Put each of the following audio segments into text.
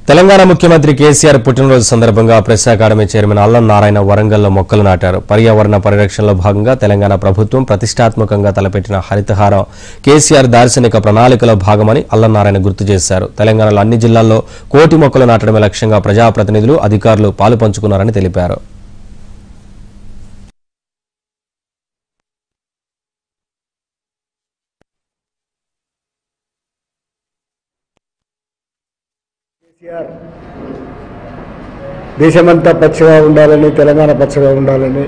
తెలంగాణ ముఖ్యమంత్రి కేసీఆర్ పుట్టినరోజు సందర్భంగా ప్రెస్ అకాడమీ చైర్మన్ అల్లం నారాయణ వరంగల్లో మొక్కలు నాటారు పర్యావరణ పరిరక్షణలో భాగంగా తెలంగాణ ప్రభుత్వం ప్రతిష్టాత్మకంగా తలపెట్టిన హరితహారం కేసీఆర్ దార్శనిక ప్రణాళికలో భాగమని అల్లం నారాయణ గుర్తు చేశారు తెలంగాణలో అన్ని జిల్లాల్లో కోటి మొక్కలు నాటడమే లక్ష్యంగా ప్రజాప్రతినిధులు అధికారులు పాలు పంచుకున్నారని తెలిపారు కేసీఆర్ దేశమంతా పచ్చగా ఉండాలని తెలంగాణ పచ్చగా ఉండాలని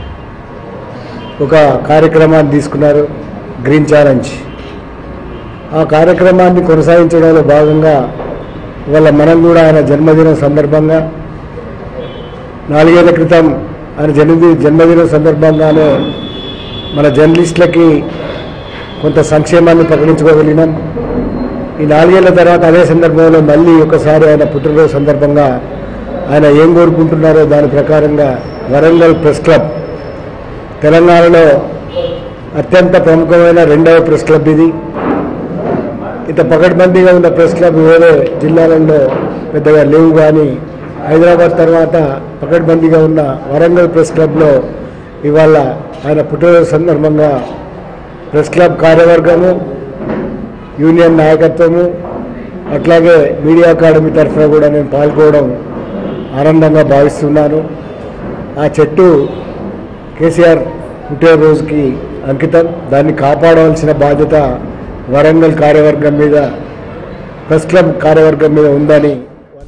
ఒక కార్యక్రమాన్ని తీసుకున్నారు గ్రీన్ ఛాలెంజ్ ఆ కార్యక్రమాన్ని కొనసాగించడంలో భాగంగా ఇవాళ మనం కూడా ఆయన జన్మదినం సందర్భంగా నాలుగేళ్ల క్రితం ఆయన జన్మది జన్మదినం సందర్భంగానే మన జర్నలిస్టులకి కొంత సంక్షేమాన్ని ప్రకటించుకోగలిగినాం ఈ నాలుగేళ్ల తర్వాత అదే సందర్భంలో మళ్ళీ ఒకసారి ఆయన పుట్టినరోజు సందర్భంగా ఆయన ఏం కోరుకుంటున్నారో దాని ప్రకారంగా వరంగల్ ప్రెస్ క్లబ్ తెలంగాణలో అత్యంత ప్రముఖమైన రెండవ ప్రెస్ క్లబ్ ఇది ఇంత పకడ్బందీగా ఉన్న ప్రెస్ క్లబ్ వేరే జిల్లాలలో పెద్దగా లేవు కానీ హైదరాబాద్ తర్వాత పకడ్బందీగా ఉన్న వరంగల్ ప్రెస్ క్లబ్లో ఇవాళ ఆయన పుట్టినరోజు సందర్భంగా ప్రెస్ క్లబ్ కార్యవర్గము యూనియన్ నాయకత్వము అట్లాగే మీడియా అకాడమీ తరఫున కూడా నేను పాల్గొనడం ఆనందంగా భావిస్తున్నాను ఆ చెట్టు కేసీఆర్ పుట్టినరోజుకి అంకితం దాన్ని కాపాడవలసిన బాధ్యత వరంగల్ కార్యవర్గం మీద ప్రెస్ క్లబ్ కార్యవర్గం మీద ఉందని